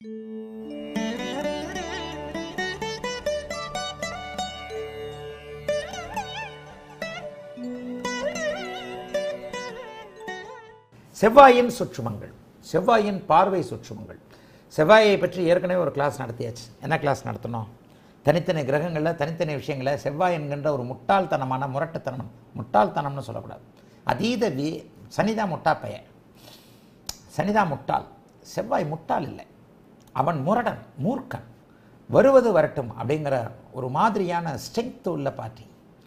செவ்வாயின் சுற்றுமங்கள் செவ்வாயின் பார்வை சுற்றுமங்கள் செவ்வாயை பற்றி ஏற்கனவே ஒரு கிளாஸ் நடத்தியாச்சு என்ன கிளாஸ் நடத்தினோம் தனித்தனி கிரகங்களில் தனித்தனி விஷயங்களை செவ்வாய் என்கின்ற ஒரு முட்டாள்தனமான முரட்டுத்தனம் முட்டாள்தனம்னு சொல்லக்கூடாது அதீத வி சனிதா முட்டா பையன் சனிதா முட்டாள் செவ்வாய் முட்டாள் இல்லை அவன் முரடன் மூர்க்கன் வருவது வரட்டும் அப்படிங்கிற ஒரு மாதிரியான ஸ்ட்ரென்த் உள்ள பார்ட்டி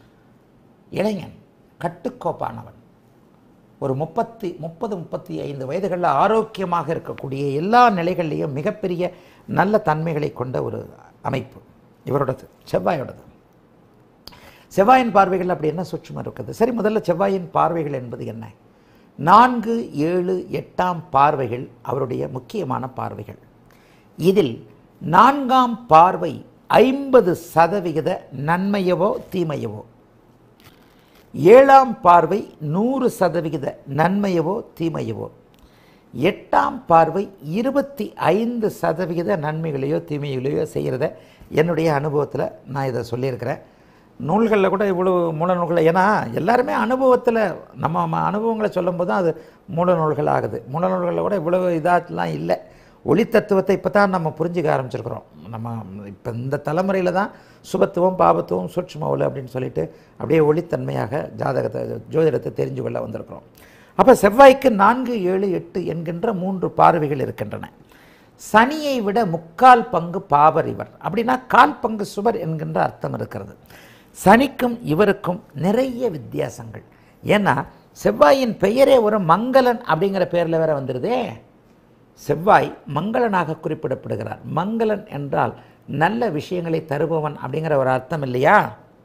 இளைஞன் கட்டுக்கோப்பானவன் ஒரு முப்பத்தி முப்பது முப்பத்தி ஐந்து வயதுகளில் ஆரோக்கியமாக இருக்கக்கூடிய எல்லா நிலைகள்லேயும் மிகப்பெரிய நல்ல தன்மைகளை கொண்ட ஒரு அமைப்பு இவரோடது செவ்வாயோடது செவ்வாயின் பார்வைகள் அப்படி என்ன சுற்றுமா இருக்குது சரி முதல்ல செவ்வாயின் பார்வைகள் என்பது என்ன நான்கு ஏழு எட்டாம் பார்வைகள் அவருடைய முக்கியமான பார்வைகள் இதில் நான்காம் பார்வை ஐம்பது சதவிகித நன்மையவோ தீமையவோ ஏழாம் பார்வை நூறு சதவிகித நன்மையவோ தீமையவோ எட்டாம் பார்வை இருபத்தி ஐந்து சதவிகித நன்மைகளையோ தீமைகளையோ செய்கிறத என்னுடைய அனுபவத்தில் நான் இதை சொல்லியிருக்கிறேன் நூல்களில் கூட இவ்வளோ மூல நூல்கள் ஏன்னா எல்லாருமே அனுபவத்தில் நம்ம ம- அனுபவங்களை சொல்லும்போது தான் அது மூல நூல்கள் ஆகுது மூல நூல்களில் கூட இவ்வளோ இதாகலாம் இல்லை ஒளி தத்துவத்தை இப்போ தான் நம்ம புரிஞ்சுக்க ஆரம்பிச்சிருக்கிறோம் நம்ம இப்போ இந்த தலைமுறையில் தான் சுபத்துவம் பாபத்துவம் சூட்சும ஒளி அப்படின்னு சொல்லிட்டு அப்படியே ஒளித்தன்மையாக ஜாதகத்தை ஜோதிடத்தை தெரிஞ்சு கொள்ள வந்திருக்கிறோம் அப்போ செவ்வாய்க்கு நான்கு ஏழு எட்டு என்கின்ற மூன்று பார்வைகள் இருக்கின்றன சனியை விட முக்கால் பங்கு பாவர் இவர் அப்படின்னா கால் பங்கு சுவர் என்கின்ற அர்த்தம் இருக்கிறது சனிக்கும் இவருக்கும் நிறைய வித்தியாசங்கள் ஏன்னா செவ்வாயின் பெயரே ஒரு மங்களன் அப்படிங்கிற பேரில் வேற வந்துடுதே செவ்வாய் மங்களனாக குறிப்பிடப்படுகிறார் மங்களன் என்றால் நல்ல விஷயங்களை தருபவன் அப்படிங்கிற ஒரு அர்த்தம் இல்லையா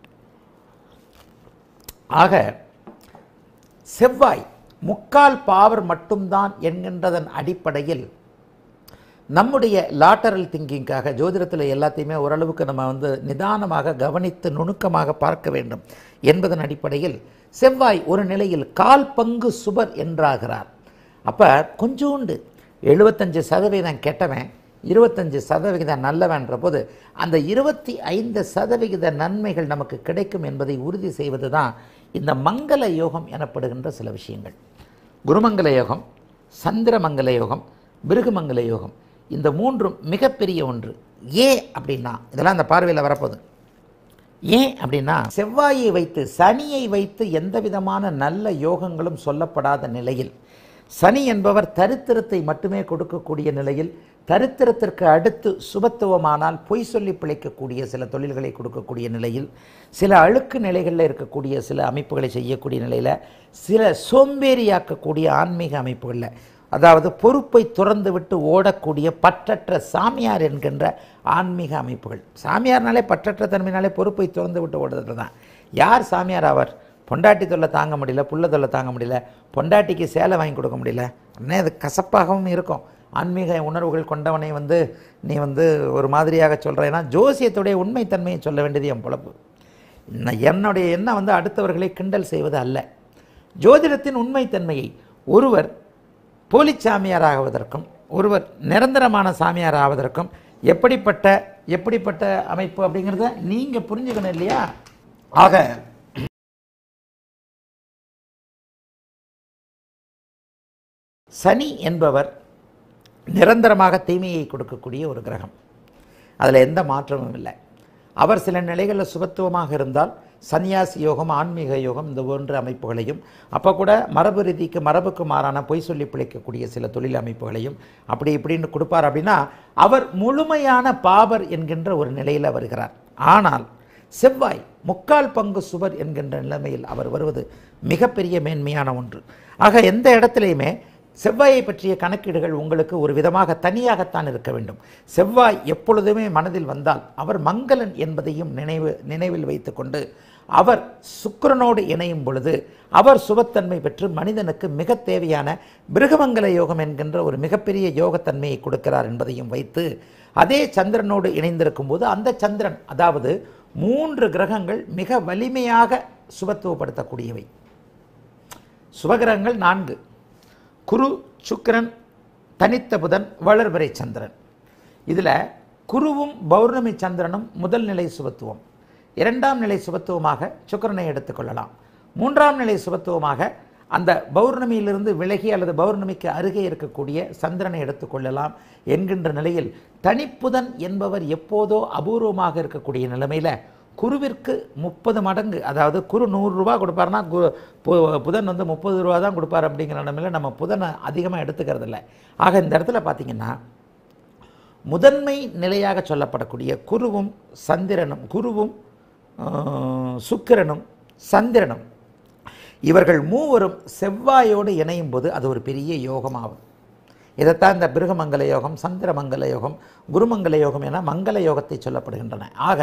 ஆக செவ்வாய் முக்கால் பாவர் மட்டும்தான் என்கின்றதன் அடிப்படையில் நம்முடைய லாட்டரல் திங்கிங்காக ஜோதிடத்தில் எல்லாத்தையுமே ஓரளவுக்கு நம்ம வந்து நிதானமாக கவனித்து நுணுக்கமாக பார்க்க வேண்டும் என்பதன் அடிப்படையில் செவ்வாய் ஒரு நிலையில் கால் பங்கு சுபர் என்றாகிறார் அப்போ கொஞ்சோண்டு எழுபத்தஞ்சு சதவீதம் கெட்டவன் இருபத்தஞ்சு சதவிகிதம் நல்லவன்ற போது அந்த இருபத்தி ஐந்து சதவிகித நன்மைகள் நமக்கு கிடைக்கும் என்பதை உறுதி செய்வது தான் இந்த மங்கள யோகம் எனப்படுகின்ற சில விஷயங்கள் குருமங்கல யோகம் சந்திரமங்கல யோகம் பிருகுமங்கல யோகம் இந்த மூன்றும் மிகப்பெரிய ஒன்று ஏன் அப்படின்னா இதெல்லாம் அந்த பார்வையில் வரப்போகுது ஏன் அப்படின்னா செவ்வாயை வைத்து சனியை வைத்து எந்த விதமான நல்ல யோகங்களும் சொல்லப்படாத நிலையில் சனி என்பவர் தரித்திரத்தை மட்டுமே கொடுக்கக்கூடிய நிலையில் தரித்திரத்திற்கு அடுத்து சுபத்துவமானால் பொய் சொல்லி பிழைக்கக்கூடிய சில தொழில்களை கொடுக்கக்கூடிய நிலையில் சில அழுக்கு நிலைகளில் இருக்கக்கூடிய சில அமைப்புகளை செய்யக்கூடிய நிலையில் சில சோம்பேறியாக்கக்கூடிய ஆன்மீக அமைப்புகளில் அதாவது பொறுப்பை துறந்து விட்டு ஓடக்கூடிய பற்றற்ற சாமியார் என்கின்ற ஆன்மீக அமைப்புகள் சாமியார்னாலே பற்றற்ற தன்மையினாலே பொறுப்பை துறந்து விட்டு ஓடுறது தான் யார் சாமியார் அவர் பொண்டாட்டி தொல்லை தாங்க முடியல புள்ள தொல்லை தாங்க முடியல பொண்டாட்டிக்கு சேலை வாங்கி கொடுக்க முடியல உடனே அது கசப்பாகவும் இருக்கும் ஆன்மீக உணர்வுகள் கொண்டவனை வந்து நீ வந்து ஒரு மாதிரியாக சொல்கிறேன்னா ஜோசியத்துடைய உண்மைத்தன்மையை சொல்ல வேண்டியது என் பொழப்பு நான் என்னுடைய எண்ணம் வந்து அடுத்தவர்களை கிண்டல் செய்வது அல்ல ஜோதிடத்தின் உண்மைத்தன்மையை ஒருவர் போலி சாமியார் ஆகுவதற்கும் ஒருவர் நிரந்தரமான சாமியார் ஆவதற்கும் எப்படிப்பட்ட எப்படிப்பட்ட அமைப்பு அப்படிங்கிறத நீங்கள் புரிஞ்சுக்கணும் இல்லையா ஆக சனி என்பவர் நிரந்தரமாக தீமையை கொடுக்கக்கூடிய ஒரு கிரகம் அதில் எந்த மாற்றமும் இல்லை அவர் சில நிலைகளில் சுபத்துவமாக இருந்தால் சன்னியாசி யோகம் ஆன்மீக யோகம் இந்த போன்ற அமைப்புகளையும் அப்போ கூட மரபு ரீதிக்கு மரபுக்கு மாறான பொய் சொல்லி பிழைக்கக்கூடிய சில தொழில் அமைப்புகளையும் அப்படி இப்படின்னு கொடுப்பார் அப்படின்னா அவர் முழுமையான பாபர் என்கின்ற ஒரு நிலையில் வருகிறார் ஆனால் செவ்வாய் முக்கால் பங்கு சுவர் என்கின்ற நிலைமையில் அவர் வருவது மிகப்பெரிய மேன்மையான ஒன்று ஆக எந்த இடத்துலையுமே செவ்வாயை பற்றிய கணக்கீடுகள் உங்களுக்கு ஒரு விதமாக தனியாகத்தான் இருக்க வேண்டும் செவ்வாய் எப்பொழுதுமே மனதில் வந்தால் அவர் மங்களன் என்பதையும் நினைவு நினைவில் வைத்துக்கொண்டு அவர் சுக்கிரனோடு இணையும் பொழுது அவர் சுபத்தன்மை பெற்று மனிதனுக்கு மிக தேவையான பிருகமங்கல யோகம் என்கின்ற ஒரு மிகப்பெரிய யோகத்தன்மையை கொடுக்கிறார் என்பதையும் வைத்து அதே சந்திரனோடு இணைந்திருக்கும் போது அந்த சந்திரன் அதாவது மூன்று கிரகங்கள் மிக வலிமையாக சுபத்துவப்படுத்தக்கூடியவை சுபகிரகங்கள் நான்கு குரு சுக்கிரன் தனித்த புதன் வளர்பிறை சந்திரன் இதில் குருவும் பௌர்ணமி சந்திரனும் முதல் நிலை சுபத்துவம் இரண்டாம் நிலை சுபத்துவமாக சுக்கிரனை எடுத்துக்கொள்ளலாம் மூன்றாம் நிலை சுபத்துவமாக அந்த பௌர்ணமியிலிருந்து விலகி அல்லது பௌர்ணமிக்கு அருகே இருக்கக்கூடிய சந்திரனை எடுத்துக்கொள்ளலாம் என்கின்ற நிலையில் தனிப்புதன் என்பவர் எப்போதோ அபூர்வமாக இருக்கக்கூடிய நிலைமையில் குருவிற்கு முப்பது மடங்கு அதாவது குரு நூறு ரூபா கொடுப்பாருன்னா கு பு- புதன் வந்து முப்பது ரூபா தான் கொடுப்பார் அப்படிங்கிற நிலைமையில் நம்ம புதனை அதிகமாக எடுத்துக்கிறது இல்லை ஆக இந்த இடத்துல பார்த்தீங்கன்னா முதன்மை நிலையாக சொல்லப்படக்கூடிய குருவும் சந்திரனும் குருவும் ஆஹ், சுக்கிரனும் சந்திரனும் இவர்கள் மூவரும் செவ்வாயோடு இணையும் போது அது ஒரு பெரிய யோகமாகும் இதைத்தான் இந்த பிருகமங்கல யோகம் சந்திரமங்கல யோகம் குருமங்கல யோகம் என மங்கள யோகத்தை சொல்லப்படுகின்றன ஆக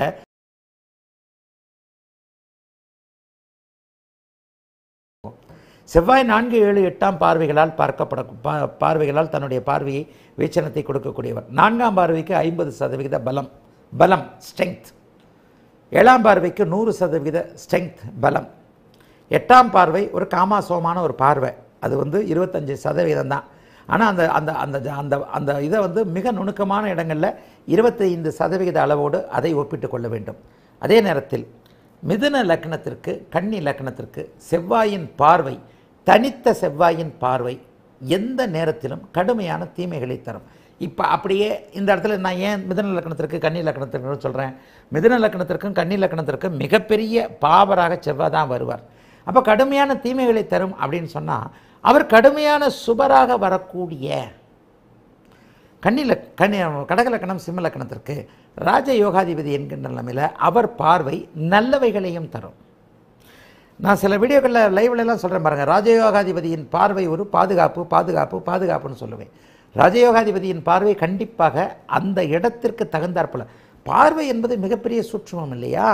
செவ்வாய் நான்கு ஏழு எட்டாம் பார்வைகளால் பார்க்கப்பட பா- பார்வைகளால் தன்னுடைய பார்வையை வீச்சனத்தை கொடுக்கக்கூடியவர் நான்காம் பார்வைக்கு ஐம்பது சதவிகித பலம் பலம் ஸ்ட்ரெங்க் ஏழாம் பார்வைக்கு நூறு சதவிகித ஸ்ட்ரெங்க் பலம் எட்டாம் பார்வை ஒரு காமாசோமான ஒரு பார்வை அது வந்து இருபத்தஞ்சி சதவீதம் தான் ஆனால் அந்த அந்த அந்த அந்த அந்த இதை வந்து மிக நுணுக்கமான இடங்களில் இருபத்தைந்து சதவிகித அளவோடு அதை ஒப்பிட்டு கொள்ள வேண்டும் அதே நேரத்தில் மிதுன லக்னத்திற்கு கன்னி லக்னத்திற்கு செவ்வாயின் பார்வை தனித்த செவ்வாயின் பார்வை எந்த நேரத்திலும் கடுமையான தீமைகளை தரும் இப்போ அப்படியே இந்த இடத்துல நான் ஏன் மிதுன லக்னத்திற்கு கன்னி லக்னத்திற்கு சொல்கிறேன் மிதுன லக்னத்திற்கும் கன்னி லக்னத்திற்கும் மிகப்பெரிய பாவராக செவ்வாய் தான் வருவார் அப்போ கடுமையான தீமைகளை தரும் அப்படின்னு சொன்னால் அவர் கடுமையான சுபராக வரக்கூடிய கன்னில கன்னி கடகலக்கணம் சிம்ம லக்கணத்திற்கு ராஜ யோகாதிபதி என்கின்ற நிலைமையில் அவர் பார்வை நல்லவைகளையும் தரும் நான் சில வீடியோக்களில் லைவ்ல எல்லாம் சொல்கிறேன் பாருங்க ராஜயோகாதிபதியின் பார்வை ஒரு பாதுகாப்பு பாதுகாப்பு பாதுகாப்புன்னு சொல்லுவேன் ராஜயோகாதிபதியின் பார்வை கண்டிப்பாக அந்த இடத்திற்கு தகுந்தாற்போல பார்வை என்பது மிகப்பெரிய சூட்சுமம் இல்லையா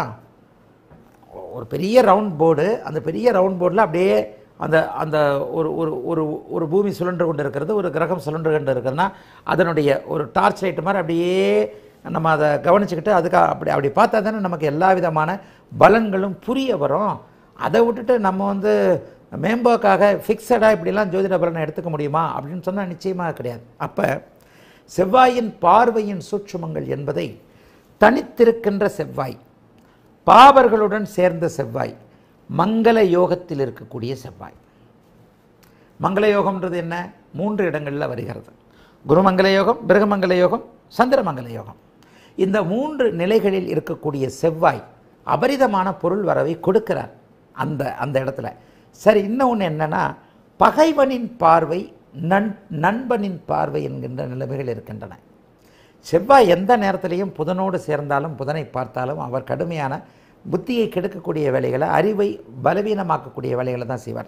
ஒரு பெரிய ரவுண்ட் போர்டு அந்த பெரிய ரவுண்ட் போர்டில் அப்படியே அந்த அந்த ஒரு ஒரு ஒரு ஒரு பூமி சுழன்று கொண்டு இருக்கிறது ஒரு கிரகம் சுழன்று கொண்டு இருக்கிறதுனா அதனுடைய ஒரு டார்ச் லைட் மாதிரி அப்படியே நம்ம அதை கவனிச்சுக்கிட்டு அதுக்கு அப்படி அப்படி பார்த்தா தானே நமக்கு எல்லா விதமான பலன்களும் புரிய வரும் அதை விட்டுட்டு நம்ம வந்து மேம்போக்காக ஃபிக்ஸடாக இப்படிலாம் ஜோதிட பலனை எடுத்துக்க முடியுமா அப்படின்னு சொன்னால் நிச்சயமாக கிடையாது அப்போ செவ்வாயின் பார்வையின் சூட்சுமங்கள் என்பதை தனித்திருக்கின்ற செவ்வாய் பாவர்களுடன் சேர்ந்த செவ்வாய் மங்கள யோகத்தில் இருக்கக்கூடிய செவ்வாய் மங்கள யோகம்ன்றது என்ன மூன்று இடங்களில் வருகிறது குருமங்கள யோகம் பிருகமங்கல யோகம் சந்திரமங்கல யோகம் இந்த மூன்று நிலைகளில் இருக்கக்கூடிய செவ்வாய் அபரிதமான பொருள் வரவை கொடுக்கிறார் அந்த அந்த இடத்துல சரி இன்னொன்று என்னன்னா பகைவனின் பார்வை நன் நண்பனின் பார்வை என்கின்ற நிலைமைகள் இருக்கின்றன செவ்வாய் எந்த நேரத்திலையும் புதனோடு சேர்ந்தாலும் புதனை பார்த்தாலும் அவர் கடுமையான புத்தியை கெடுக்கக்கூடிய வேலைகளை அறிவை பலவீனமாக்கக்கூடிய வேலைகளை தான் செய்வார்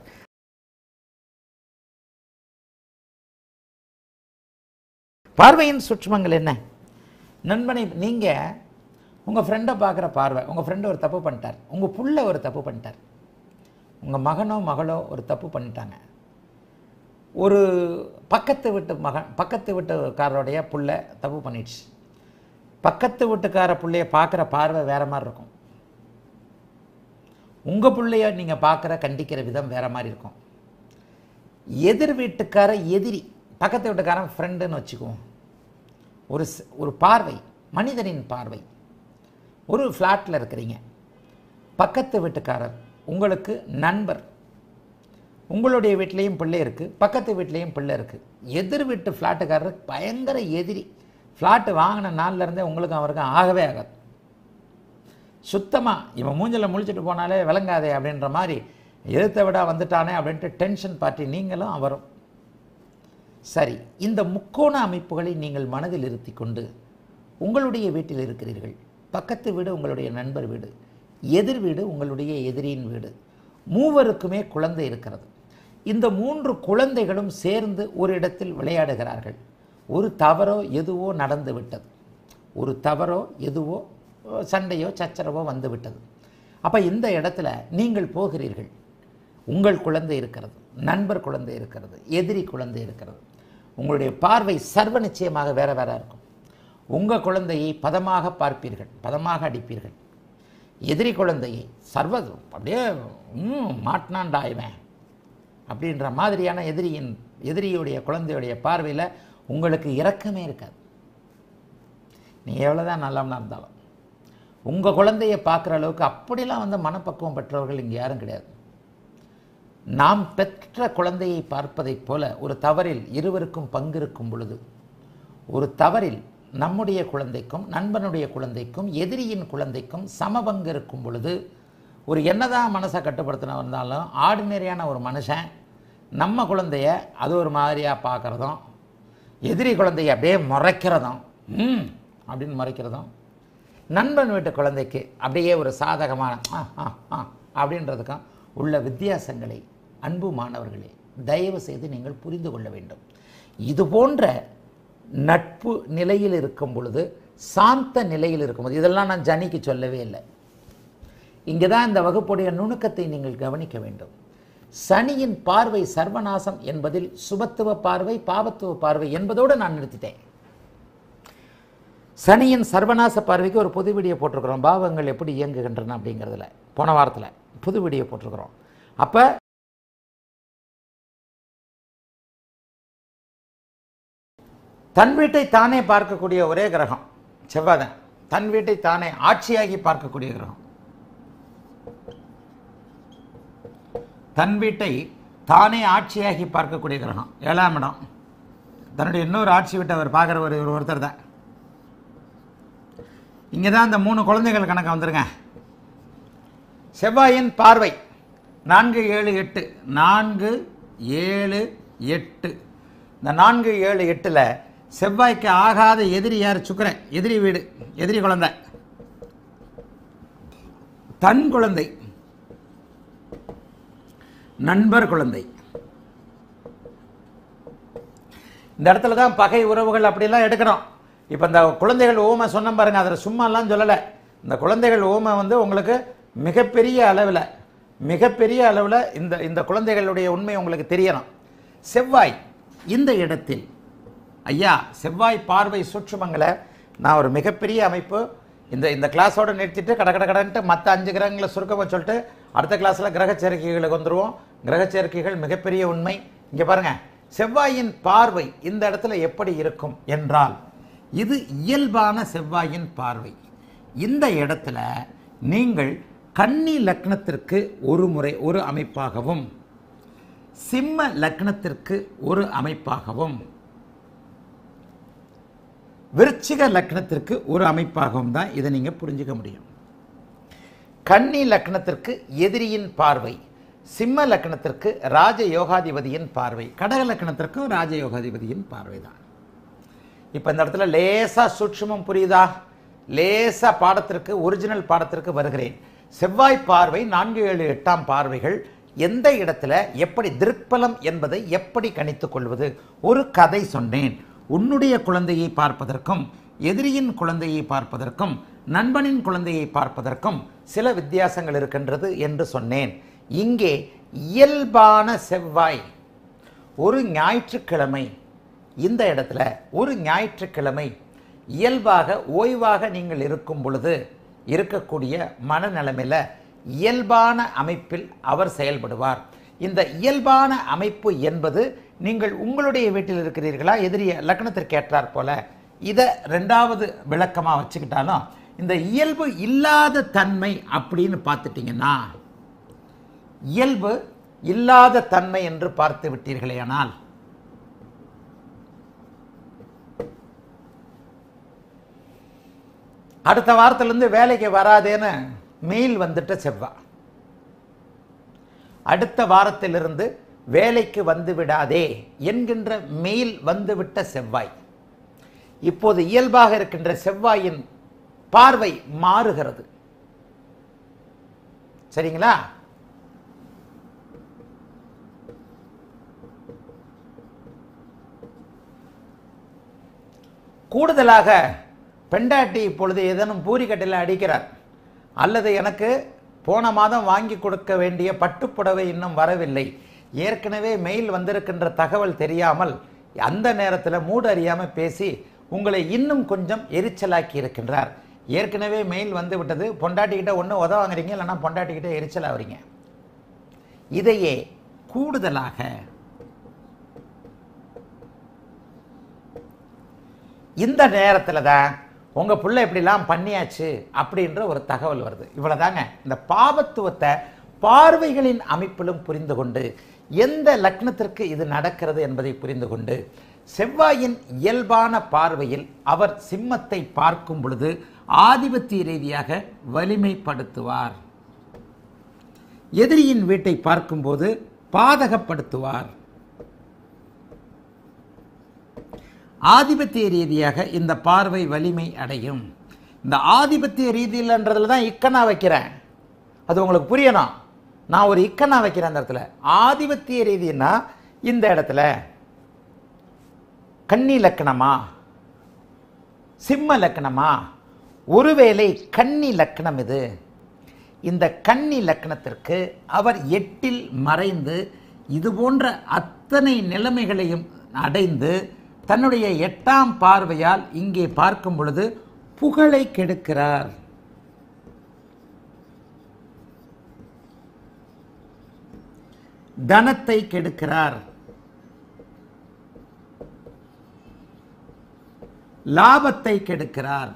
பார்வையின் சுற்றுமங்கள் என்ன நண்பனை நீங்கள் உங்கள் ஃப்ரெண்டை பார்க்குற பார்வை உங்கள் ஃப்ரெண்டு ஒரு தப்பு பண்ணிட்டார் உங்கள் புள்ள ஒரு தப்பு பண்ணிட்டார் உங்கள் மகனோ மகளோ ஒரு தப்பு பண்ணிட்டாங்க ஒரு பக்கத்து வீட்டு மகன் பக்கத்து வீட்டுக்காரருடைய புள்ள தப்பு பண்ணிடுச்சு பக்கத்து வீட்டுக்கார புள்ளைய பார்க்குற பார்வை வேற மாதிரி இருக்கும் உங்கள் பிள்ளைய நீங்கள் பார்க்குற கண்டிக்கிற விதம் வேற மாதிரி இருக்கும் எதிர் வீட்டுக்கார எதிரி பக்கத்து வீட்டுக்காரன் ஃப்ரெண்டுன்னு வச்சுக்குவோம் ஒரு ஸ்- ஒரு பார்வை மனிதனின் பார்வை ஒரு ஃப்ளாட்டில் இருக்கிறீங்க பக்கத்து வீட்டுக்காரர் உங்களுக்கு நண்பர் உங்களுடைய வீட்லேயும் பிள்ளை இருக்குது பக்கத்து வீட்லேயும் பிள்ளை இருக்குது எதிர் வீட்டு ஃப்ளாட்டுக்காரர் பயங்கர எதிரி ஃப்ளாட்டு வாங்கின நாள்ல இருந்தே உங்களுக்கும் அவருக்கும் ஆகவே ஆகாது சுத்தமாக இவன் மூஞ்சில் முழிச்சிட்டு போனாலே விளங்காதே அப்படின்ற மாதிரி எதிர்த்த விட வந்துட்டானே அப்படின்ட்டு டென்ஷன் பார்ட்டி நீங்களும் அவரும் சரி இந்த முக்கோண அமைப்புகளை நீங்கள் மனதில் இருத்தி கொண்டு உங்களுடைய வீட்டில் இருக்கிறீர்கள் பக்கத்து வீடு உங்களுடைய நண்பர் வீடு எதிர் வீடு உங்களுடைய எதிரியின் வீடு மூவருக்குமே குழந்தை இருக்கிறது இந்த மூன்று குழந்தைகளும் சேர்ந்து ஒரு இடத்தில் விளையாடுகிறார்கள் ஒரு தவறோ எதுவோ நடந்து விட்டது ஒரு தவறோ எதுவோ சண்டையோ சச்சரவோ வந்து விட்டது அப்போ இந்த இடத்துல நீங்கள் போகிறீர்கள் உங்கள் குழந்தை இருக்கிறது நண்பர் குழந்தை இருக்கிறது எதிரி குழந்தை இருக்கிறது உங்களுடைய பார்வை சர்வ நிச்சயமாக வேற வேற இருக்கும் உங்கள் குழந்தையை பதமாக பார்ப்பீர்கள் பதமாக அடிப்பீர்கள் எதிரி குழந்தையை சர்வ அப்படியே ம் மாட்டினான்டா இவன் அப்படின்ற மாதிரியான எதிரியின் எதிரியுடைய குழந்தையுடைய பார்வையில் உங்களுக்கு இரக்கமே இருக்காது நீங்கள் எவ்வளோதான் நல்லவனாக இருந்தாலும் உங்கள் குழந்தையை பார்க்குற அளவுக்கு அப்படிலாம் வந்து மனப்பக்குவம் பெற்றவர்கள் இங்கே யாரும் கிடையாது நாம் பெற்ற குழந்தையை பார்ப்பதைப் போல ஒரு தவறில் இருவருக்கும் பங்கு இருக்கும் பொழுது ஒரு தவறில் நம்முடைய குழந்தைக்கும் நண்பனுடைய குழந்தைக்கும் எதிரியின் குழந்தைக்கும் சமபங்கு இருக்கும் பொழுது ஒரு என்னதான் மனசை கட்டுப்படுத்தின வந்தாலும் ஆர்டினரியான ஒரு மனுஷன் நம்ம குழந்தைய அது ஒரு மாதிரியாக பார்க்குறதும் எதிரி குழந்தைய அப்படியே முறைக்கிறதும் ம் அப்படின்னு முறைக்கிறதும் நண்பன் வீட்டு குழந்தைக்கு அப்படியே ஒரு சாதகமான ஆ ஆ ஆ அப்படின்றதுக்கும் உள்ள வித்தியாசங்களை அன்பு மாணவர்களே தயவு செய்து நீங்கள் புரிந்து கொள்ள வேண்டும் இது போன்ற நட்பு நிலையில் இருக்கும் பொழுது சாந்த நிலையில் இருக்கும்போது இதெல்லாம் நான் ஜனிக்கு சொல்லவே இல்லை இங்கே தான் இந்த வகுப்புடைய நுணுக்கத்தை நீங்கள் கவனிக்க வேண்டும் சனியின் பார்வை சர்வநாசம் என்பதில் சுபத்துவ பார்வை பாவத்துவ பார்வை என்பதோடு நான் நிறுத்திட்டேன் சனியின் சர்வநாச பார்வைக்கு ஒரு புது வீடியோ போட்டிருக்கிறோம் பாவங்கள் எப்படி இயங்குகின்றன அப்படிங்கிறதுல போன வாரத்தில் புது வீடியோ போட்டிருக்கிறோம் அப்போ தன் வீட்டை தானே பார்க்கக்கூடிய ஒரே கிரகம் செவ்வாதன் தன் வீட்டை தானே ஆட்சியாகி பார்க்கக்கூடிய கிரகம் தன் வீட்டை தானே ஆட்சியாகி பார்க்கக்கூடிய கிரகம் ஏழாம் இடம் தன்னுடைய இன்னொரு ஆட்சி வீட்டை அவர் பார்க்குற ஒரு ஒரு ஒருத்தர் தான் இங்கே தான் இந்த மூணு குழந்தைகள் கணக்கு வந்துருங்க செவ்வாயின் பார்வை நான்கு ஏழு எட்டு நான்கு ஏழு எட்டு இந்த நான்கு ஏழு எட்டில் செவ்வாய்க்கு ஆகாத எதிரி யார் சுக்கரன் எதிரி வீடு எதிரி குழந்தை தன் குழந்தை நண்பர் குழந்தை இந்த இடத்துல தான் பகை உறவுகள் அப்படிலாம் எடுக்கணும் இப்போ இந்த குழந்தைகள் ஓமை சொன்ன பாருங்க அதில் சும்மாலாம் சொல்லலை இந்த குழந்தைகள் ஓமை வந்து உங்களுக்கு மிகப்பெரிய அளவில் மிகப்பெரிய அளவில் இந்த இந்த குழந்தைகளுடைய உண்மை உங்களுக்கு தெரியணும் செவ்வாய் இந்த இடத்தில் ஐயா செவ்வாய் பார்வை சூட்சுமங்களை நான் ஒரு மிகப்பெரிய அமைப்பு இந்த இந்த கிளாஸோட நிறுத்திட்டு கட கட கடன்ட்டு மற்ற அஞ்சு கிரகங்களை சுருக்கமாக சொல்லிட்டு அடுத்த கிளாஸில் கிரக சேர்க்கைகளுக்கு வந்துடுவோம் கிரக சேர்க்கைகள் மிகப்பெரிய உண்மை இங்கே பாருங்க செவ்வாயின் பார்வை இந்த இடத்துல எப்படி இருக்கும் என்றால் இது இயல்பான செவ்வாயின் பார்வை இந்த இடத்துல நீங்கள் கன்னி லக்னத்திற்கு ஒரு முறை ஒரு அமைப்பாகவும் சிம்ம லக்னத்திற்கு ஒரு அமைப்பாகவும் விருச்சிக லக்னத்திற்கு ஒரு அமைப்பாகவும் தான் இதை நீங்கள் புரிஞ்சுக்க முடியும் கன்னி லக்னத்திற்கு எதிரியின் பார்வை சிம்ம லக்னத்திற்கு ராஜ யோகாதிபதியின் பார்வை கடக லக்னத்திற்கும் ராஜ யோகாதிபதியின் பார்வை தான் இப்போ இந்த இடத்துல லேசாக சூட்சுமம் புரியுதா லேசா பாடத்திற்கு ஒரிஜினல் பாடத்திற்கு வருகிறேன் செவ்வாய் பார்வை நான்கு ஏழு எட்டாம் பார்வைகள் எந்த இடத்துல எப்படி திருப்பலம் என்பதை எப்படி கணித்துக் கொள்வது ஒரு கதை சொன்னேன் உன்னுடைய குழந்தையை பார்ப்பதற்கும் எதிரியின் குழந்தையை பார்ப்பதற்கும் நண்பனின் குழந்தையை பார்ப்பதற்கும் சில வித்தியாசங்கள் இருக்கின்றது என்று சொன்னேன் இங்கே இயல்பான செவ்வாய் ஒரு ஞாயிற்றுக்கிழமை இந்த இடத்துல ஒரு ஞாயிற்றுக்கிழமை இயல்பாக ஓய்வாக நீங்கள் இருக்கும் பொழுது இருக்கக்கூடிய மனநிலைமையில் இயல்பான அமைப்பில் அவர் செயல்படுவார் இந்த இயல்பான அமைப்பு என்பது நீங்கள் உங்களுடைய வீட்டில் இருக்கிறீர்களா எதிரிய லக்னத்திற்கு ஏற்றார் போல இதை ரெண்டாவது விளக்கமாக வச்சுக்கிட்டாலும் இந்த இயல்பு இல்லாத தன்மை அப்படின்னு பார்த்துட்டிங்கன்னா இயல்பு இல்லாத தன்மை என்று பார்த்து விட்டீர்களேயானால் அடுத்த வாரத்திலேருந்து வேலைக்கு வராதேன்னு மெயில் வந்துட்ட செவ்வா அடுத்த வாரத்திலிருந்து வேலைக்கு வந்து விடாதே என்கின்ற மெயில் வந்துவிட்ட செவ்வாய் இப்போது இயல்பாக இருக்கின்ற செவ்வாயின் பார்வை மாறுகிறது சரிங்களா கூடுதலாக பெண்டாட்டி இப்பொழுது ஏதேனும் பூரிக்கட்டையில் அடிக்கிறார் அல்லது எனக்கு போன மாதம் வாங்கி கொடுக்க வேண்டிய பட்டுப்புடவை இன்னும் வரவில்லை ஏற்கனவே மெயில் வந்திருக்கின்ற தகவல் தெரியாமல் அந்த நேரத்தில் மூடு அறியாமல் பேசி உங்களை இன்னும் கொஞ்சம் எரிச்சலாக்கி இருக்கின்றார் ஏற்கனவே மெயில் வந்து விட்டது பொண்டாட்டிக்கிட்ட ஒன்று உத வாங்குறீங்க இல்லைன்னா பொண்டாட்டிக்கிட்ட எரிச்சல் ஆகுறீங்க இதையே கூடுதலாக இந்த நேரத்தில் தான் உங்கள் புள்ள இப்படிலாம் பண்ணியாச்சு அப்படின்ற ஒரு தகவல் வருது இவ்வளோதாங்க இந்த பாவத்துவத்தை பார்வைகளின் அமைப்பிலும் புரிந்து கொண்டு எந்த லக்னத்திற்கு இது நடக்கிறது என்பதை புரிந்து கொண்டு செவ்வாயின் இயல்பான பார்வையில் அவர் சிம்மத்தை பார்க்கும் பொழுது ஆதிபத்திய ரீதியாக வலிமைப்படுத்துவார் எதிரியின் வீட்டை பார்க்கும்போது பாதகப்படுத்துவார் ஆதிபத்திய ரீதியாக இந்த பார்வை வலிமை அடையும் இந்த ஆதிபத்திய ரீதியில்ன்றதுல தான் இக்கனா வைக்கிறேன் அது உங்களுக்கு புரியணும் நான் ஒரு இக்கனா வைக்கிறேன் அந்த இடத்துல ஆதிபத்திய ரீதினா இந்த இடத்துல கன்னி லக்கணமா சிம்ம லக்கணமா ஒருவேளை கன்னி லக்கணம் இது இந்த கன்னி லக்கணத்திற்கு அவர் எட்டில் மறைந்து இது போன்ற அத்தனை நிலைமைகளையும் அடைந்து தன்னுடைய எட்டாம் பார்வையால் இங்கே பார்க்கும் பொழுது புகழை கெடுக்கிறார் தனத்தை கெடுக்கிறார் லாபத்தை கெடுக்கிறார்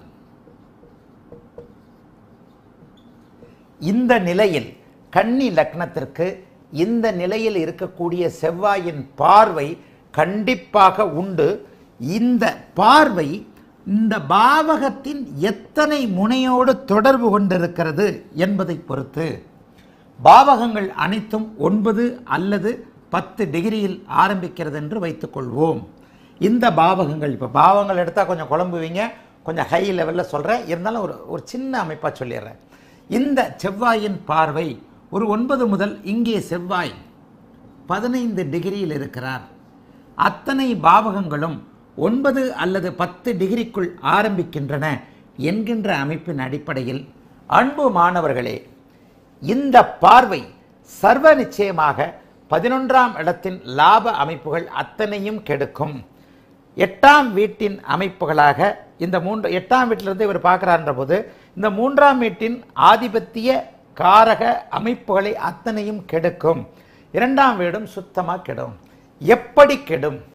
இந்த நிலையில் கன்னி லக்னத்திற்கு இந்த நிலையில் இருக்கக்கூடிய செவ்வாயின் பார்வை கண்டிப்பாக உண்டு இந்த பார்வை இந்த பாவகத்தின் எத்தனை முனையோடு தொடர்பு கொண்டிருக்கிறது என்பதை பொறுத்து பாவகங்கள் அனைத்தும் ஒன்பது அல்லது பத்து டிகிரியில் ஆரம்பிக்கிறது என்று வைத்துக்கொள்வோம் இந்த பாவகங்கள் இப்போ பாவங்கள் எடுத்தால் கொஞ்சம் குழம்புவீங்க கொஞ்சம் ஹை லெவலில் சொல்கிறேன் இருந்தாலும் ஒரு ஒரு சின்ன அமைப்பாக சொல்லிடுறேன் இந்த செவ்வாயின் பார்வை ஒரு ஒன்பது முதல் இங்கே செவ்வாய் பதினைந்து டிகிரியில் இருக்கிறார் அத்தனை பாவகங்களும் ஒன்பது அல்லது பத்து டிகிரிக்குள் ஆரம்பிக்கின்றன என்கின்ற அமைப்பின் அடிப்படையில் அன்பு மாணவர்களே இந்த பார்வை சர்வ நிச்சயமாக பதினொன்றாம் இடத்தின் லாப அமைப்புகள் அத்தனையும் கெடுக்கும் எட்டாம் வீட்டின் அமைப்புகளாக இந்த மூன்று எட்டாம் வீட்டிலிருந்து இவர் பார்க்குறான்ற போது இந்த மூன்றாம் வீட்டின் ஆதிபத்திய காரக அமைப்புகளை அத்தனையும் கெடுக்கும் இரண்டாம் வீடும் சுத்தமாக கெடும் எப்படி கெடும்